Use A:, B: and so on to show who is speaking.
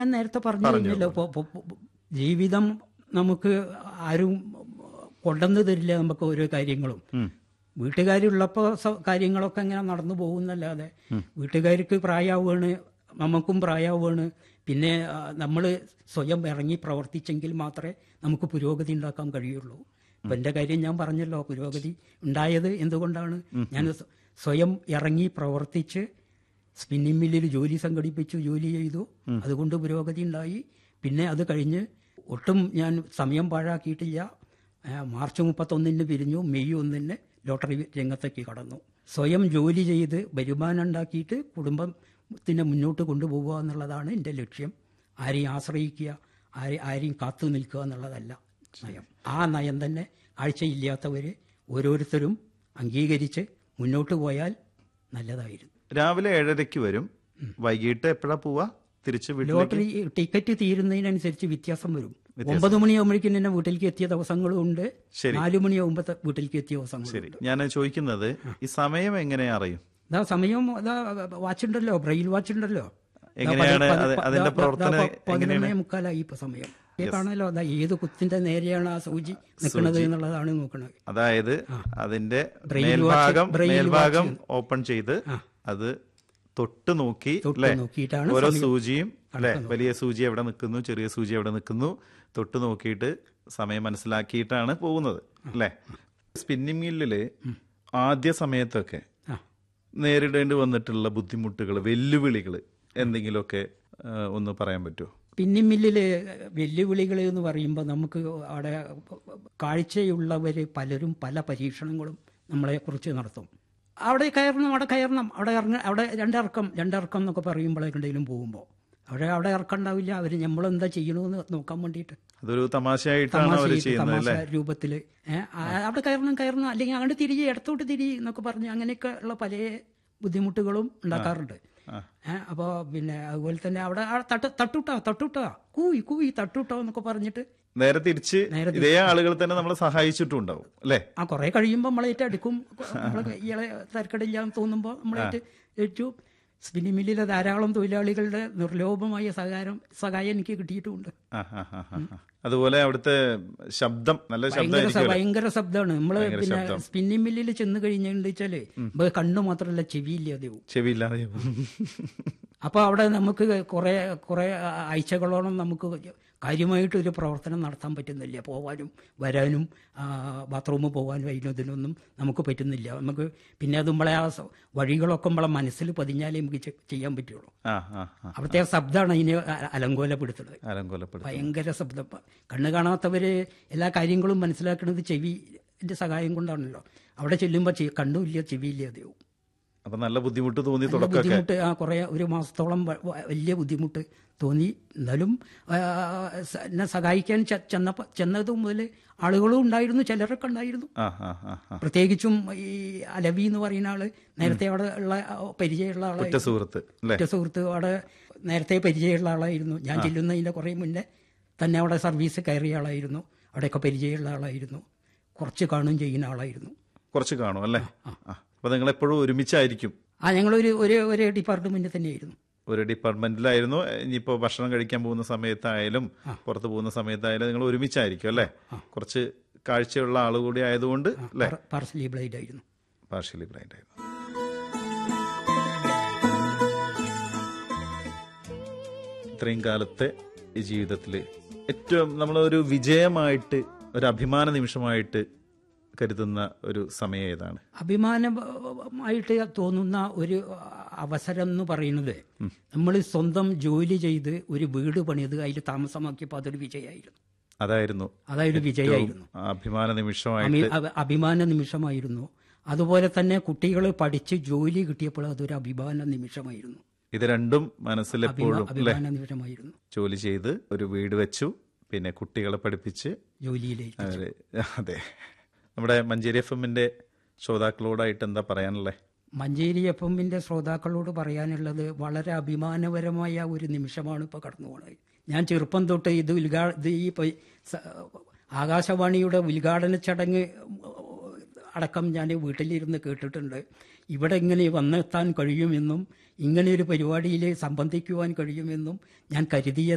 A: ഞാൻ നേരത്തെ പറഞ്ഞു കഴിഞ്ഞല്ലോ ഇപ്പൊ- ഇപ്പൊ- ഇപ്പൊ ജീവിതം നമുക്ക് ആരും കൊണ്ടുവന്ന് തരില്ല നമുക്ക് ഓരോ കാര്യങ്ങളും വീട്ടുകാരുള്ളപ്പോൾ കാര്യങ്ങളൊക്കെ ഇങ്ങനെ നടന്നു പോകുന്നല്ലാതെ വീട്ടുകാർക്ക് പ്രായമാവുകയാണ് നമുക്കും പ്രായമാവുകയാണ് പിന്നെ നമ്മൾ സ്വയം ഇറങ്ങി പ്രവർത്തിച്ചെങ്കിൽ മാത്രമേ നമുക്ക് പുരോഗതി ഉണ്ടാക്കാൻ കഴിയുള്ളൂ ഇപ്പം എൻ്റെ കാര്യം ഞാൻ പറഞ്ഞല്ലോ പുരോഗതി ഉണ്ടായത് എന്തുകൊണ്ടാണ് ഞാൻ സ്വ- സ്വയം ഇറങ്ങി പ്രവർത്തിച്ച് സ്പിന്നിംഗ് മില്ലിൽ ജോലി സംഘടിപ്പിച്ചു ജോലി ചെയ്തു അതുകൊണ്ട് പുരോഗതി ഉണ്ടായി പിന്നെ അത് കഴിഞ്ഞ് ഒട്ടും ഞാൻ സമയം പാഴാക്കിയിട്ടില്ല ആ, മാർച്ച് മുപ്പത്തൊന്നിന് പിരിഞ്ഞു മെയ് ഒന്നിന് ലോട്ടറി രംഗത്തേക്ക് കടന്നു സ്വയം ജോലി ചെയ്ത് വരുമാനം ഉണ്ടാക്കിയിട്ട് കുടുംബത്തിനെ മുന്നോട്ട് കൊണ്ടുപോകുക എന്നുള്ളതാണ് എൻ്റെ ലക്ഷ്യം ആരെയും ആശ്രയിക്കുക ആരെ ആരെയും കാത്തു നിൽക്കുക എന്നുള്ളതല്ല നയം ആ നയം തന്നെ കാഴ്ചയില്ലാത്തവർ ഓരോരുത്തരും അംഗീകരിച്ച് മുന്നോട്ട് പോയാൽ നല്ലതായിരുന്നു
B: രാവിലെ ഏഴരയ്ക്ക് വരും വൈകിട്ട് എപ്പോഴാ പോവാ തിരിച്ച് വീട്ടിലേക്ക്
A: ലോട്ടറി ടിക്കറ്റ് തീരുന്നതിനനുസരിച്ച് വ്യത്യാസം വരും ഒമ്പത് മണിയാകുമ്പോഴേക്കും തന്നെ വീട്ടിലേക്ക് എത്തിയ ദിവസങ്ങളും ഉണ്ട്
B: ശരി.
A: നാലു മണിയാകുമ്പോൾ വീട്ടിലേക്ക് എത്തിയ ദിവസങ്ങളും
B: ശരി ഞാൻ ചോദിക്കുന്നത് ഈ സമയം എങ്ങനെ അറിയും
A: ഇതാ സമയം ഇതാ വാച്ച് ഉണ്ടല്ലോ ബ്രെയിൽ വാച്ച് ഉണ്ടല്ലോ ദാ
B: എങ്ങനെയാണ്
A: പതി-
B: അത്
A: പതി-
B: അതിന്റെ
A: ദാ-
B: പ്രവർത്തനം
A: ദാ പ-
B: എങ്ങനെയാണ്
A: പതിനൊന്നേ മുക്കാലായി ഇപ്പൊ സമയം ഈ കാണാലോ അതാ ഏത് കുത്തിന്റെ നേരെയാണ് ആ സൂചി നിൽക്കുന്നത് എന്നുള്ളതാണ് നോക്കുന്നത്
B: അതായത് അതിന്റെ
A: ബ്രെയിൽ
B: മേൽഭാഗം
A: വാച്ച്- ബ്രെയിൽ
B: മേൽഭാഗം ഓപ്പൺ ചെയ്ത് അത് തൊട്ട് നോക്കി അല്ലെ
A: നോക്കിയിട്ടാണ്
B: ഓരോ സൂചിയും അല്ലെ വലിയ സൂചി എവിടെ നിൽക്കുന്നു ചെറിയ സൂചി എവിടെ നിൽക്കുന്നു തൊട്ട് നോക്കിയിട്ട് സമയം മനസ്സിലാക്കിയിട്ടാണ് പോകുന്നത് അല്ലെ സ്പിന്നിംഗ് മില്ലില് ആദ്യ സമയത്തൊക്കെ
A: ആ
B: നേരിടേണ്ടി വന്നിട്ടുള്ള ബുദ്ധിമുട്ടുകൾ വെല്ലുവിളികൾ എന്തെങ്കിലുമൊക്കെ ആ, ഒന്ന് പറയാൻ പറ്റുമോ
A: പിന്നി മില്ലില് വെല്ലുവിളികൾ എന്ന് പറയുമ്പോൾ നമുക്ക് അവിടെ കാഴ്ചയുള്ളവർ പലരും പല പരീക്ഷണങ്ങളും നമ്മളെ കുറിച്ച് നടത്തും അവിടെ കയറണം അവിടെ കയറണം അവിടെ ഇറങ്ങ അവിടെ രണ്ടിറക്കം രണ്ടിറക്കം എന്നൊക്കെ പറയുമ്പോഴേക്കെന്തെങ്കിലും പോകുമ്പോൾ അവിടെ അവിടെ ഇറക്കം ഉണ്ടാവില്ല അവർ നമ്മളെന്താ ചെയ്യണമെന്ന് നോക്കാൻ വേണ്ടിയിട്ട്
B: അതൊരു തമാശയായിട്ടാണ് അവർ
A: തമാശ
B: ചെയ്യുന്നത്
A: തമാശ
B: അല്ലെ
A: രൂപത്തിൽ അവിടെ കയറണം കയറണം അല്ലെങ്കിൽ അങ്ങോട്ട് തിരികെ ഇടത്തോട്ട് തിരികെ എന്നൊക്കെ പറഞ്ഞ് അങ്ങനെയൊക്കെ ഉള്ള പല ബുദ്ധിമുട്ടുകളും ഉണ്ടാക്കാറുണ്ട് ഏഹ് അപ്പോൾ പിന്നെ അതുപോലെ തന്നെ അവിടെ ആ തട്ട് തട്ടുട്ടോ തട്ടുട്ടോ കൂവി കൂവി തട്ടുട്ടോ എന്നൊക്കെ പറഞ്ഞിട്ട്
B: നേരെ തിരിച്ച് ഇതേ ആളുകൾ തന്നെ നമ്മളെ സഹായിച്ചിട്ടുണ്ടാവും അല്ലെ
A: ആ കുറെ കഴിയുമ്പോൾ നമ്മളേറ്റ് അടുക്കും നമ്മളെ ഇയാളെ തരക്കടില്ലാന്ന് തോന്നുമ്പോൾ നമ്മളേറ്റ് ഏറ്റു സ്പിന്നി മില്ലിലെ ധാരാളം തൊഴിലാളികളുടെ നിർലോഭമായ സഹകാരം സഹായം എനിക്ക് കിട്ടിയിട്ടുമുണ്ട്
B: അതുപോലെ അവിടുത്തെ ശബ്ദം നല്ല
A: ഭയങ്കര
B: ശബ്ദമായിരിക്കും
A: സ- ഭയങ്കര ശബ്ദമാണ് നമ്മള് പിന്നെ സ്പിന്നിംഗ് മില്ലിൽ ചെന്ന് കഴിഞ്ഞിട്ട് വെച്ചാല് നമുക്ക് കണ്ണു മാത്രമല്ല ചെവിയില്ലാതെ പോകും
B: ചെവിയില്ലാതെ
A: അപ്പൊ അവിടെ നമുക്ക് കുറെ കുറെ ആഴ്ചകളോളം നമുക്ക് കാര്യമായിട്ടൊരു പ്രവർത്തനം നടത്താൻ പറ്റുന്നില്ല പോവാനും വരാനും ആ, ബാത്റൂമിൽ പോകാനും അതിനൊന്നും നമുക്ക് പറ്റുന്നില്ല നമുക്ക് പിന്നെ അത് നമ്മളെ ആ സ- വഴികളൊക്കെ നമ്മളെ മനസ്സിൽ പതിഞ്ഞാലേ നമുക്ക് ചെ- ചെയ്യാൻ പറ്റുള്ളൂ
B: ആ ആ ആ
A: അവിടുത്തെ ആ ശബ്ദമാണ് അതിനെ അ- അലങ്കോലപ്പെടുത്തുന്നത്
B: അലങ്കോലപ്പെടും
A: ഭയങ്കര ശബ്ദം കണ്ണ് കാണാത്തവര് എല്ലാ കാര്യങ്ങളും മനസ്സിലാക്കുന്നത് ചെവിന്റെ സഹായം കൊണ്ടാണല്ലോ അവിടെ ചെല്ലുമ്പോൾ ചെ- കണ്ണുമില്ല ചെവിയില്ല അതെയോ
B: അപ്പൊ നല്ല ബുദ്ധിമുട്ട് തോന്നി
A: നല്ല
B: തുടക്കമൊക്കെ
A: ബുദ്ധിമുട്ട് ആ കുറെ ഒരു മാസത്തോളം വ- വ- വലിയ ബുദ്ധിമുട്ട് തോന്നി എന്നാലും ആ, സ- എന്നെ സഹായിക്കാൻ ചെ- ചെന്നപ്പോ ചെന്നത് മുതൽ ആളുകളും ഉണ്ടായിരുന്നു ചിലരൊക്കെ ഉണ്ടായിരുന്നു
B: ആ ആ ആ ആ
A: പ്രത്യേകിച്ചും ഈ അലവി എന്ന് പറയുന്ന ആള് നേരത്തെ അവിടെ ഉള്ള ആ, പരിചയമുള്ള
B: ഒറ്റ
A: ആളായിരുന്നു
B: സുഹൃത്ത് അല്ലെ
A: ഒറ്റ സുഹൃത്ത് അവിടെ നേരത്തെ പരിചയമുള്ള ആളായിരുന്നു ഞാൻ ചെല്ലുന്നതിന്റെ കുറെ മുന്നേ തന്നെ അവിടെ സർവീസ് കയറിയ ആളായിരുന്നു അവിടെയൊക്കെ പരിചയമുള്ള ആളായിരുന്നു കുറച്ച് കാണുകയും ചെയ്യുന്ന ആളായിരുന്നു
B: കുറച്ച് കാണും അല്ലേ ആ. അപ്പൊ നിങ്ങൾ എപ്പോഴും ഒരുമിച്ചായിരിക്കും
A: ആ ഞങ്ങളൊരു ഒരു ഒരു ഡിപ്പാർട്ട്മെന്റ് തന്നെയായിരുന്നു
B: ഒരു ഡിപ്പാർട്ട്മെന്റിലായിരുന്നു ഇനിയിപ്പോ ഭക്ഷണം കഴിക്കാൻ പോകുന്ന സമയത്തായാലും പുറത്ത് പോകുന്ന സമയത്തായാലും നിങ്ങൾ ഒരുമിച്ചായിരിക്കും അല്ലെ കുറച്ച് കാഴ്ചയുള്ള ആൾ കൂടി ആയതുകൊണ്ട് അല്ലെ
A: പാർസലി ബ്ലൈഡ് ആയിരുന്നു
B: പാർഷ്യലി ബ്ലൈൻഡ് ആയിരുന്നു ഇത്രയും കാലത്തെ ഈ ജീവിതത്തിൽ ഏറ്റവും നമ്മളൊരു വിജയമായിട്ട് ഒരു അഭിമാന നിമിഷമായിട്ട് കരുതുന്ന ഒരു സമയം ഏതാണ്
A: അഭിമാനമായിട്ട് തോന്നുന്ന ഒരു അവസരം എന്ന് പറയുന്നത് നമ്മൾ സ്വന്തം ജോലി ചെയ്ത് ഒരു വീട് പണിത് അതിൽ താമസമാക്കിയപ്പോൾ അതൊരു വിജയമായിരുന്നു
B: അതായിരുന്നു
A: അതൊരു വിജയമായിരുന്നു
B: അഭിമാന നിമിഷമായിട്ട്
A: അമി- അഭ- അഭിമാന നിമിഷമായിരുന്നു അതുപോലെ തന്നെ കുട്ടികൾ പഠിച്ച് ജോലി കിട്ടിയപ്പോൾ അതൊരു അഭിമാന നിമിഷമായിരുന്നു
B: ഇത് രണ്ടും മനസ്സിലെപ്പോഴും അല്ലെ
A: അഭിമാന നിമിഷമായിരുന്നു
B: ജോലി ചെയ്ത് ഒരു വീട് വെച്ചു പിന്നെ കുട്ടികളെ പഠിപ്പിച്ച്
A: ജോലിയിലേക്ക്
B: അവര് അതെ നമ്മുടെ മഞ്ചേരി എഫ് എമ്മിന്റെ ശ്രോതാക്കളോടായിട്ട് എന്താ പറയാനുള്ളത്
A: മഞ്ചേരി എഫ് എമ്മിന്റെ ശ്രോതാക്കളോട് പറയാനുള്ളത് വളരെ അഭിമാനപരമായ ഒരു നിമിഷമാണ് ഇപ്പോൾ കടന്നു പോകുന്നത് ഞാൻ ചെറുപ്പം തൊട്ട് ഇത് ഉദ്ഘാ ഇത് ഈ പ- സ- ആകാശവാണിയുടെ ഉദ്ഘാടന ചടങ്ങ് അടക്കം ഞാൻ വീട്ടിലിരുന്ന് കേട്ടിട്ടുണ്ട് ഇവിടെ ഇങ്ങനെ വന്നെത്താൻ കഴിയുമെന്നും ഇങ്ങനെ ഒരു പരിപാടിയിൽ സംബന്ധിക്കുവാൻ കഴിയുമെന്നും ഞാൻ കരുതിയ